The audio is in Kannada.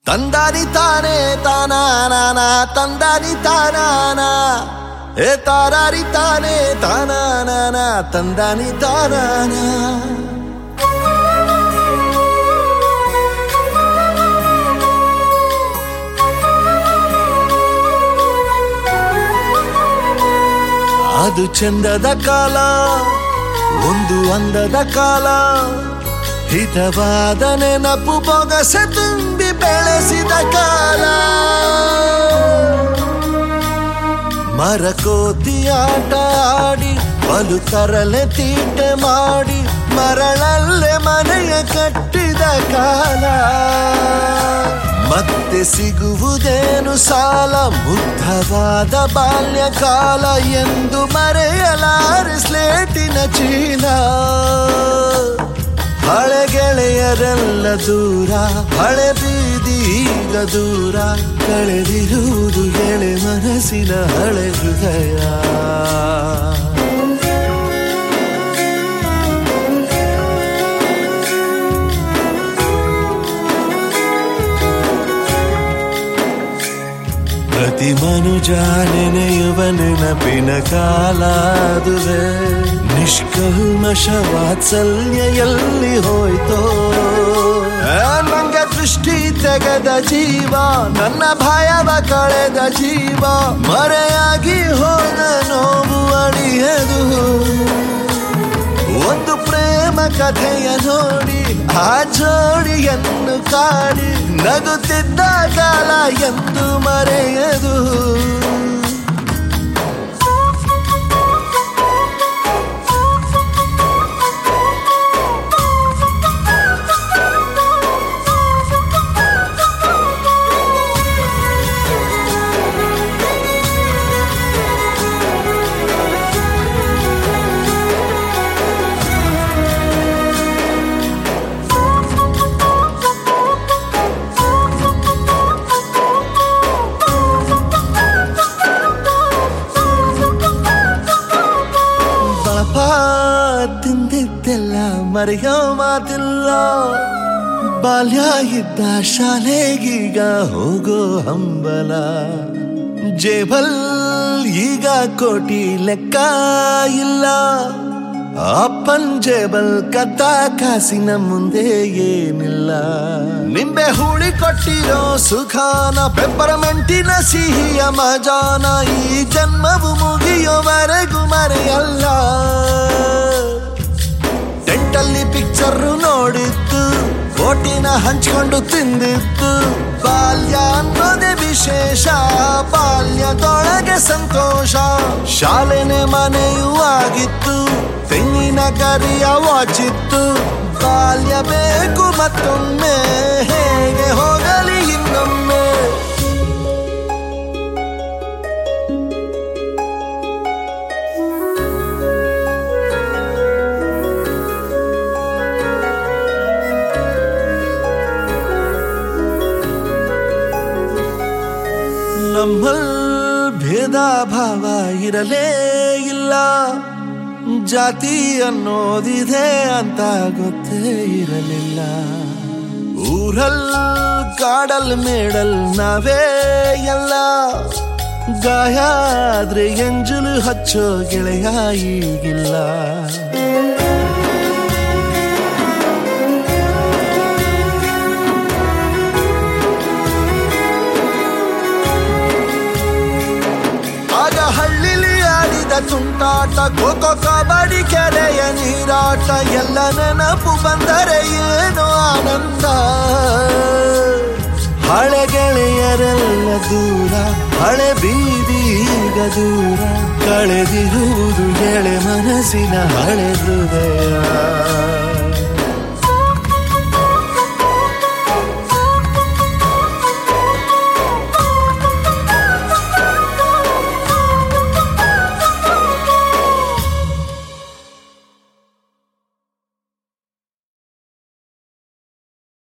ತಂದಾನಿ ತಾನೇ ತಾನಾನ ತಂದಾನಿ ತಾನಾನ ಏ ತಾರಾರಿ ತಾನೇ ತಾನಾನ ತಂದಾನಿ ತಾನಾನ ಅದು ಚಂದದ ಕಾಲ ಒಂದು ಅಂದದ ಕಾಲ ಹಿತವಾದ ನೆನಪು ಬೊಗಸೆ ತುಂಬಿ ಬೆಳೆಸಿದ ಕಾಲ ಮರಕೋತಿ ಆಟ ಆಡಿ ಬಲು ತರಲೆ ತೀಟೆ ಮಾಡಿ ಮರಳಲ್ಲೇ ಮನೆಯ ಕಟ್ಟಿದ ಕಾಲ ಮತ್ತೆ ಸಿಗುವುದೇನು ಸಾಲ ಮುಗ್ಧವಾದ ಬಾಲ್ಯ ಕಾಲ ಎಂದು ಮರೆಯಲಾರೆ ಸ್ಲೇಟಿನ ಚೀಲ ಹಳೆ ಗೆಳೆಯರೆಲ್ಲ ದೂರ ಹಳೆ ಬೀದಿ ಈಗ ದೂರ ಕಳೆದಿರುವುದು ಎಳೆ ಮನಸ್ಸಿನ ಹಳೆ ಹೃದಯ ಪ್ರತಿ ಮನುಜ ನೆನೆಯುವ ನೆನಪಿನ ಕಾಲ ಅದುವೆ ನಿಷ್ಕಲ್ಮಶ ವಾತ್ಸಲ್ಯ ಎಲ್ಲಿ ಹೋಯ್ತೋ ಆ, ನಂಗೆ ದೃಷ್ಟಿ ತೆಗೆದ ಜೀವ ನನ್ನ ಭಯವ ಕಳೆದ ಜೀವ ಮರೆಯಾಗಿ ಹೋದ ನೋವು ಅಳಿಯದು ಒಂದು ಪ್ರೇಮ ಕಥೆಯ ನೋಡಿ ಆ ಜೋಡಿಯನ್ನು ಕಾಡಿ ನಗುತ್ತಿದ್ದ ಕಾಲ ಎಂದು ಮರೆಯದು ಪಾಪ ತಿಂದಿದ್ದೆಲ್ಲ ಮರೆಯೋ ಮಾತಿಲ್ಲ ಬಾಲ್ಯ ಇದ್ದ ಶಾಲೆಗೀಗ ಹೋಗೋ ಹಂಬಲ ಜೇಬಲ್ ಈಗ ಕೋಟಿ ಲೆಕ್ಕ ಇಲ್ಲ ಅಪ್ಪನ್ ಜೇಬಲ್ ಕದ್ದ ಕಾಸಿನ ಮುಂದೆ ಏನಿಲ್ಲ ನಿಂಬೆ ಹುಳಿ ಕೊಟ್ಟಿರೋ ಸುಖಾನ ಪೆಪ್ಪರಮೆಂಟಿನ ಸಿಹಿಯ ಮಜಾನ ಈ ಜನ್ಮವು ಮುಗಿಯೋವರೆಗೂ ಮರೆಯಲ್ಲ ಟೆಂಟಲ್ಲಿ ಪಿಕ್ಚರ್ ನೋಡಿದ್ದು ಕೋಟಿನ ಹಂಚ್ಕೊಂಡು ತಿಂದಿದ್ದು ಬಾಲ್ಯ ಅನ್ನೋದೇ ವಿಶೇಷ ಬಾಲ್ಯದೊಳಗೆ ಸಂತೋಷ ಶಾಲೆನೆ ಮನೆಯೂ ಆಗಿತ್ತು ತೆಂಗಿನ ಕರಿಯ ವಾಚಿತ್ತು ಬಾಲ್ಯ ಬೇಕು ಮತ್ತೊಮ್ಮೆ ಹೇಗೆ ಹೋಗಲಿ ಇನ್ನೊಮ್ಮೆ ನಮ್ಮಲ್ ಭೇದ ಭಾವ ಇರಲೇ ಇಲ್ಲ ಜಾತಿ ಅನ್ನೋದಿದೆ ಅಂತ ಗೊತ್ತೇ ಇರಲಿಲ್ಲ ಊರಲ್ ಕಾಡಲ್ ಮೇಡಲ್ ನಾವೇ ಎಲ್ಲ ಗಾಯ ಆದ್ರೆ ಎಂಜುಲು ಹಚ್ಚೋ ಗೆಳೆಯ ಈಗಿಲ್ಲ ಆಗ ಹಳ್ಳಿಲಿ ಆಡಿದ ತುಂಟಾಟ ಖೋಖೋ ಕಬಡ್ಡಿ ಕೆರೆಯ ನೀರಾಟ ಎಲ್ಲ ನೆನಪು ಬಂದರೆ ಏನೋ ಆನಂದ ಹಳೆ ಗೆಳೆಯರೆಲ್ಲ ದೂರ ಹಳೆ ಬೀದಿ ಈಗ ದೂರ ಕಳೆದಿರುವುದು ಎಳೆ ಮನಸ್ಸಿನ ಹಳೆ ಹೃದಯ